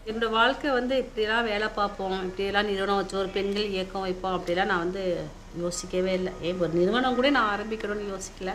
என்னோட வாழ்க்கை வந்து இப்படியெல்லாம் வேலை பார்ப்போம் இப்படியெல்லாம் நிறுவனம் வச்சு ஒரு பெண்கள் இயக்கம் வைப்போம் அப்படிலாம் நான் வந்து யோசிக்கவே இல்லை ஏன் ஒரு நிறுவனம் கூட நான் ஆரம்பிக்கணும்னு யோசிக்கல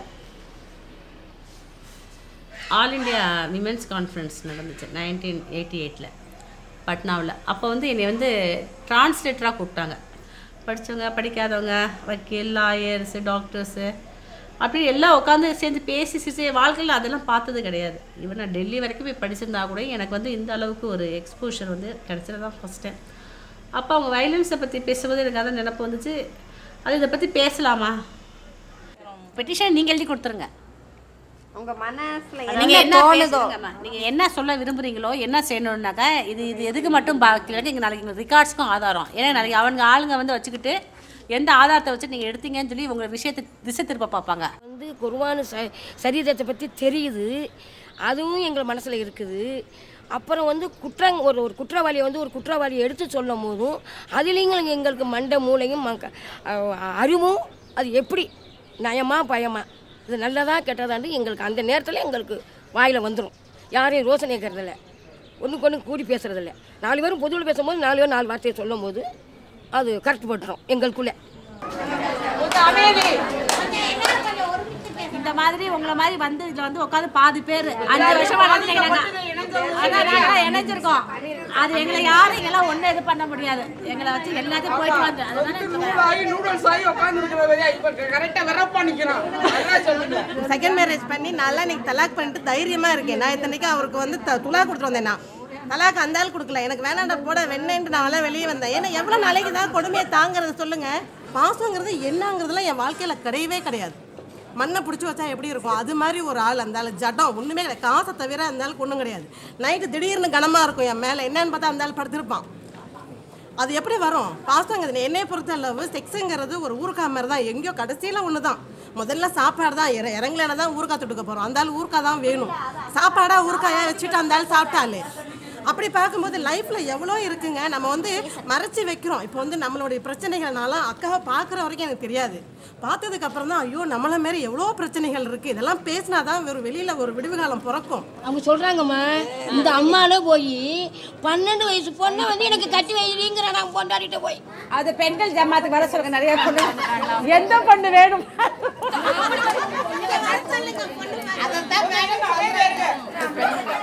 ஆல் இண்டியா விமென்ஸ் கான்ஃபரன்ஸ் நடந்துச்சு நைன்டீன் எயிட்டி எயிட்டில் பட்னாவில் அப்போ வந்து என்னை வந்து டிரான்ஸ்லேட்டராக கூப்பிட்டாங்க படித்தவங்க படிக்காதவங்க வக்கீல் லாயர்ஸு டாக்டர்ஸு அப்படி எல்லாம் உட்காந்து சேர்ந்து பேசி சிசி வாழ்க்கையில் அதெல்லாம் பார்த்தது கிடையாது ஈவன் நான் டெல்லி வரைக்கும் போய் படிச்சிருந்தா கூட எனக்கு வந்து இந்த அளவுக்கு ஒரு எக்ஸ்போஷர் வந்து கிடச்சது தான் ஃபஸ்ட் டைம் அப்போ அவங்க வைலன்ஸை பற்றி பேசும்போது எனக்கு அதான் நினப்பு வந்துச்சு அது இதை பற்றி பேசலாமா பெட்டிஷன் நீங்கள் எழுதி கொடுத்துருங்க உங்க மனசுல நீங்க என்ன என்ன தோணுதோ பேசுங்கம்மா நீங்க என்ன சொல்ல விரும்புறீங்களோ என்ன செய்யணும்னாக்கா இது இது எதுக்கு மட்டும் பாக்கல இங்க நாளைக்கு ரெக்கார்ட்ஸ்க்கும் ஆதாரம் ஏன்னா நாளைக்கு அவங்க ஆளுங்க வந்து வச்சுக்கிட்டு எந்த ஆதாரத்தை வச்சு நீங்க எடுத்தீங்கன்னு சொல்லி உங்க விஷயத்தை திசை திருப்ப பார்ப்பாங்க வந்து குருவான ச சரீரத்தை பற்றி தெரியுது அதுவும் எங்கள் மனசில் இருக்குது அப்புறம் வந்து குற்றங் ஒரு ஒரு குற்றவாளியை வந்து ஒரு குற்றவாளியை எடுத்து சொல்லும் போதும் அதுலேயும் எங்களுக்கு மண்டை மூளையும் மக்க- அஹ் அறிவும் அது எப்படி நயமா பயமா இது நல்லதா கெட்டதான்னு எங்களுக்கு அந்த நேரத்தில் எங்களுக்கு வாயில் வந்துடும் யாரையும் ரோசனை கேட்கறதில்ல ஒன்றுக்கு ஒன்று கூடி பேசுறதில்ல நாலு பேரும் பொதுவில் பேசும்போது நாலு பேரும் நாலு வார்த்தையை சொல்லும் போது அது கரெக்ட் பட்டுரும் எங்களுக்குள்ளே இந்த மாதிரி உங்களை மாதிரி வந்து இதுல வந்து உட்காந்து பாதி பேர் அஞ்சு வருஷமா நடந்துட்டீங்க அதான் நாங்க இணைஞ்சிருக்கோம் அது எங்களை யாரும் எங்கெல்லாம் ஒண்ணும் இது பண்ண முடியாது எங்களை வச்சு எல்லாத்தையும் போயிட்டு வந்து அதனால நூலாகி நூடுல்ஸ் ஆகி உட்காந்துருக்கிறவரையா இப்ப கரெக்டா வரப்பா நிக்கணும் அதான் சொல்லுங்க செகண்ட் மேரேஜ் பண்ணி நல்லா இன்னைக்கு தலாக் பண்ணிட்டு தைரியமா இருக்கேன் நான் இத்தனைக்கு அவருக்கு வந்து த- துலா கொடுத்துட்டு வந்தேன் நான் தலாக் அந்த ஆள் கொடுக்கல எனக்கு வேணாண்ட போட வெண்ணேன்ட்டு நான் எல்லாம் வெளியே வந்தேன் ஏன்னா எவ்வளோ நாளைக்கு தான் கொடுமையை தாங்கிறது சொல்லுங்க பாசங்கிறது என்னங்கிறதுலாம் என் வாழ்க்கையில கிடையவே கிடையாது மண்ணை பிடிச்சி வச்சா எப்படி இருக்கும் அது மாதிரி ஒரு ஆள் அந்த ஆள் ஜடம் ஒன்றுமே கிடையாது காசை தவிர அந்த ஆளுக்கு ஒன்றும் கிடையாது நைட்டு திடீர்னு கனமாக இருக்கும் என் மேலே என்னன்னு பார்த்தா அந்த ஆள் படுத்திருப்பான் அது எப்படி வரும் பாசங்கிறது என்னைய பொறுத்த அளவு செக்ஸுங்கிறது ஒரு ஊறுகாய் மாதிரி தான் எங்கேயோ கடைசியில் ஒன்று தான் முதல்ல சாப்பாடு தான் இற இறங்கலைன்னா தான் ஊறுகாய் தொட்டுக்க போகிறோம் அந்த ஆள் ஊறுகாய் தான் வேணும் சாப்பாடா ஊறுகாயா வச்சுட்டு அந்த ஆள் சாப்பிட்டாலே அப்படி பார்க்கும்போது லைஃப்பில் எவ்வளோ இருக்குங்க நம்ம வந்து மறைச்சி வைக்கிறோம் இப்போ வந்து நம்மளுடைய பிரச்சனைகள்னால அக்காவை பார்க்குற வரைக்கும் எனக்கு தெரியாது பார்த்ததுக்கு அப்புறம் தான் ஐயோ நம்மள மாரி எவ்வளோ பிரச்சனைகள் இருக்குது இதெல்லாம் பேசினா தான் ஒரு வெளியில் ஒரு விடுவு காலம் பிறக்கும் அவங்க சொல்றாங்கம்மா இந்த அம்மால போய் பன்னெண்டு வயசு பொண்ணை வந்து எனக்கு கட்டி வைக்கிறீங்கிற நான் கொண்டாடிட்டு போய் அது பெண்கள் ஜமாத்துக்கு வர சொல்லுங்க நிறைய பொண்ணு எந்த பொண்ணு வேணும் அதான்